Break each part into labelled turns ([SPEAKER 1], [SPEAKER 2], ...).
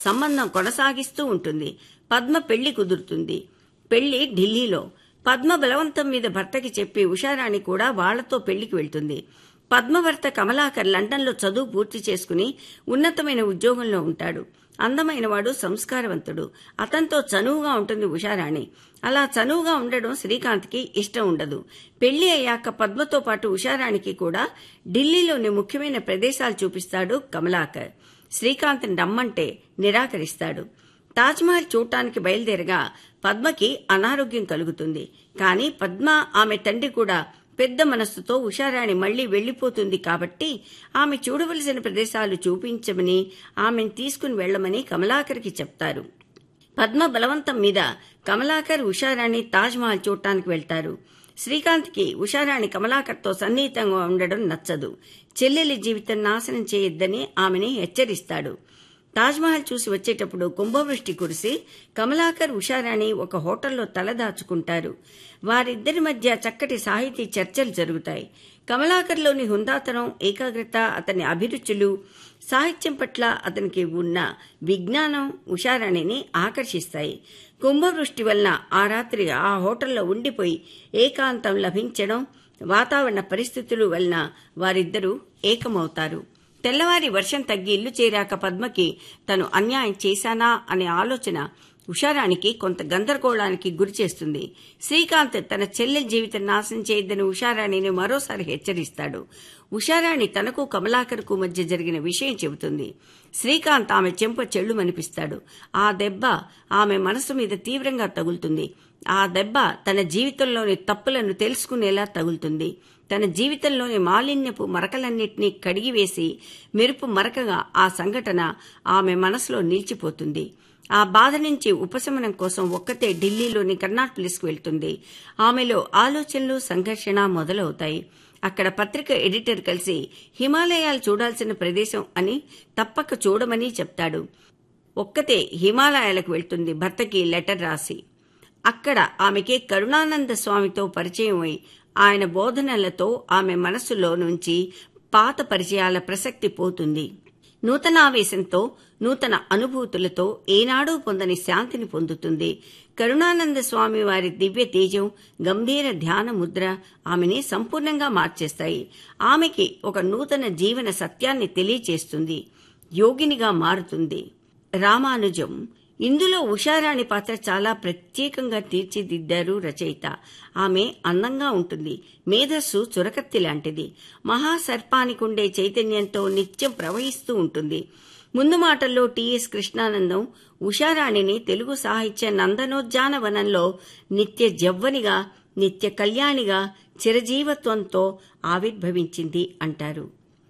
[SPEAKER 1] సంబంధం కొనసాగిస్తూ ఉంటుంది పద్మ పెళ్లి కుదురుతుంది పెళ్లి ఢిల్లీలో పద్మ బలవంతం మీద భర్తకి చెప్పి ఉషారాణి కూడా వాళ్లతో పెళ్లికి వెళ్తుంది పద్మభర్త కమలాకర్ లండన్లో చదువు పూర్తి చేసుకుని ఉన్నతమైన ఉద్యోగంలో ఉంటాడు అందమైనవాడు సంస్కారవంతుడు అతనితో చనువుగా ఉంటుంది ఉషారాణి అలా చనువుగా ఉండడం శ్రీకాంత్కి ఇష్టం ఉండదు పెళ్లి అయ్యాక పద్మతో పాటు ఉషారాణికి కూడా ఢిల్లీలోని ముఖ్యమైన ప్రదేశాలు చూపిస్తాడు కమలాకర్ శ్రీకాంత్ని రమ్మంటే నిరాకరిస్తాడు తాజ్మహల్ చూడటానికి బయలుదేరగా పద్మకి అనారోగ్యం కలుగుతుంది కానీ పద్మ ఆమె తండ్రి కూడా పెద్ద మనస్సుతో ఉషారాణి మళ్లీ వెళ్లిపోతుంది కాబట్టి ఆమె చూడవలసిన ప్రదేశాలు చూపించమని ఆమెను తీసుకుని వెళ్లమని కమలాకర్కి చెప్తారు పద్మ బలవంతం మీద కమలాకర్ ఉషారాణి తాజ్మహల్ చూడటానికి వెళ్తారు శ్రీకాంత్కి ఉషారాణి కమలాకర్తో సన్నిహితంగా ఉండడం నచ్చదు చెల్లెలి జీవితం నాశనం చేయొద్దని ఆమెని హెచ్చరిస్తాడు తాజ్మహల్ చూసి వచ్చేటప్పుడు కుంభవృష్టి కురిసి కమలాకర్ ఉషారాణి ఒక హోటల్లో తలదాచుకుంటారు వారిద్దరి మధ్య చక్కటి సాహితీ చర్చలు జరుగుతాయి కమలాకర్లోని హుందాతనం ఏకాగ్రత అతని అభిరుచులు సాహిత్యం పట్ల అతనికి ఉన్న విజ్ఞానం ఉషారాణిని ఆకర్షిస్తాయి కుంభవృష్టి వలన ఆ రాత్రి ఆ హోటల్లో ఉండిపోయి ఏకాంతం లభించడం వాతావరణ పరిస్థితులు వలన వారిద్దరూ ఏకమవుతారు తెల్లవారి వర్షం తగ్గి ఇల్లు చేరాక పద్మకి తను అన్యాయం చేశానా అనే ఆలోచన ఉషారాణికి కొంత గందరగోళానికి గురిచేస్తుంది శ్రీకాంత్ తన చెల్లెల జీవితం నాశనం చేయొద్దని ఉషారాణిని మరోసారి హెచ్చరిస్తాడు ఉషారాణి తనకు కమలాకర్కు మధ్య జరిగిన విషయం చెబుతుంది శ్రీకాంత్ ఆమె చెంప చెళ్లుమనిపిస్తాడు ఆ దెబ్బ ఆమె మనసు మీద తీవ్రంగా తగులుతుంది ఆ దెబ్బ తన జీవితంలోని తప్పులను తెలుసుకునేలా తగులుతుంది తన జీవితంలోని మాలిన్యపు మరకలన్నింటినీ కడిగివేసి మెరుపు మరకగా ఆ సంఘటన ఆమె మనసులో నిలిచిపోతుంది ఆ బాధ నుంచి ఉపశమనం కోసం ఒక్కతే ఢిల్లీలోని కర్నాట్ ప్లేస్కు వెళ్తుంది ఆమెలో ఆలోచనలు సంఘర్షణ మొదలవుతాయి అక్కడ పత్రిక ఎడిటర్ కలిసి హిమాలయాలు చూడాల్సిన ప్రదేశం అని తప్పక చూడమని చెప్తాడు ఒక్కతే హిమాలయాలకు వెళ్తుంది భర్తకి లెటర్ రాసి అక్కడ ఆమెకి కరుణానంద స్వామితో పరిచయం అయి ఆయన బోధనలతో ఆమె మనస్సులో నుంచి పాత పరిచయాల ప్రసక్తి పోతుంది నూతనావేశంతో నూతన అనుభూతులతో ఏనాడూ పొందని శాంతిని పొందుతుంది కరుణానంద స్వామి వారి దివ్య తేజం గంభీర ధ్యాన ముద్ర ఆమెని సంపూర్ణంగా మార్చేస్తాయి ఆమెకి ఒక నూతన జీవన సత్యాన్ని తెలియచేస్తుంది యోగినిగా మారుతుంది రామానుజం ఇందులో ఉషారాణి పాత్ర చాలా ప్రత్యేకంగా తీర్చిదిద్దారు రచయిత ఆమె అందంగా ఉంటుంది మేధస్సు చురకత్తి లాంటిది మహాసర్పానికుండే చైతన్యంతో నిత్యం ప్రవహిస్తూ ఉంటుంది ముందు మాటల్లో టిఎస్ కృష్ణానందం ఉషారాణిని తెలుగు సాహిత్య నందనోద్యానవనంలో నిత్య జవ్వనిగా నిత్య కళ్యాణిగా చిరజీవత్వంతో ఆవిర్భవించింది అంటారు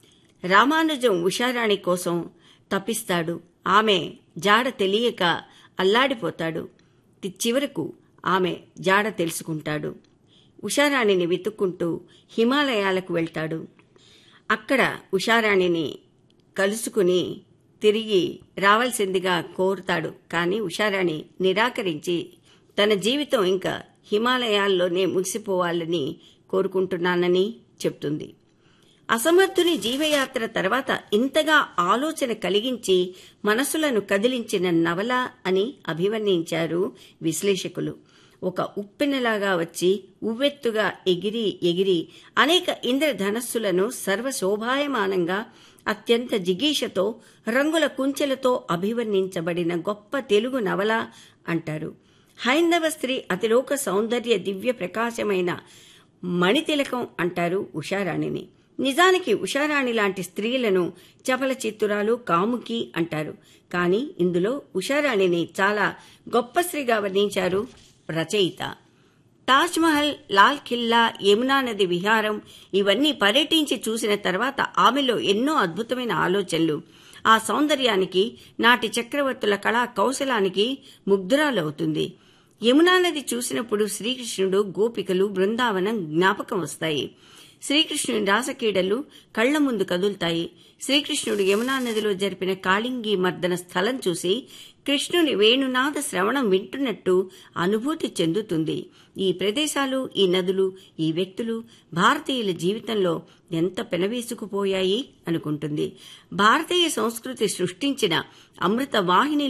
[SPEAKER 1] రామానుజం ఉషారాణి కోసం తప్పిస్తాడు ఆమె జాడ తెలియక అల్లాడిపోతాడు చివరకు ఆమె జాడ తెలుసుకుంటాడు ఉషారాణిని వెతుక్కుంటూ హిమాలయాలకు వెళ్తాడు అక్కడ ఉషారాణిని కలుసుకుని తిరిగి రావాల్సిందిగా కోరుతాడు కానీ ఉషారాణి నిరాకరించి తన జీవితం ఇంకా హిమాలయాల్లోనే ముగిసిపోవాలని కోరుకుంటున్నానని చెప్తుంది అసమర్థుని జీవయాత్ర తర్వాత ఇంతగా ఆలోచన కలిగించి మనసులను కదిలించిన నవల అని అభివర్ణించారు విశ్లేషకులు ఒక ఉప్పెనలాగా వచ్చి ఉవ్వెత్తుగా ఎగిరి ఎగిరి అనేక ఇంద్రధనస్సులను సర్వశోభాయమానంగా అత్యంత జిగీషతో రంగుల కుంచెలతో అభివర్ణించబడిన గొప్ప తెలుగు నవల అంటారు హైందవ స్త్రీ అతిలోక సౌందర్య దివ్య ప్రకాశమైన మణితిలకం అంటారు ఉషారాణిని నిజానికి ఉషారాణి లాంటి స్త్రీలను చపల చిత్తురాలు కాముకి అంటారు కానీ ఇందులో ఉషారాణిని చాలా గొప్ప స్త్రీగా వర్ణించారు రచయిత తాజ్మహల్ లాల్ కిల్లా యమునా నది విహారం ఇవన్నీ పర్యటించి చూసిన తర్వాత ఆమెలో ఎన్నో అద్భుతమైన ఆలోచనలు ఆ సౌందర్యానికి నాటి చక్రవర్తుల కళా కౌశలానికి ముగ్ధురాలవుతుంది యమునా నది చూసినప్పుడు శ్రీకృష్ణుడు గోపికలు బృందావనం జ్ఞాపకం వస్తాయి శ్రీకృష్ణుని రాసక్రీడలు కళ్ల ముందు కదులుతాయి శ్రీకృష్ణుడు యమునా నదిలో జరిపిన కాళింగి మర్దన స్థలం చూసి కృష్ణుని వేణునాద శ్రవణం వింటున్నట్టు అనుభూతి చెందుతుంది ఈ ప్రదేశాలు ఈ నదులు ఈ వ్యక్తులు భారతీయుల జీవితంలో ఎంత పెనవేసుకుపోయాయి అనుకుంటుంది భారతీయ సంస్కృతి సృష్టించిన అమృత వాహిని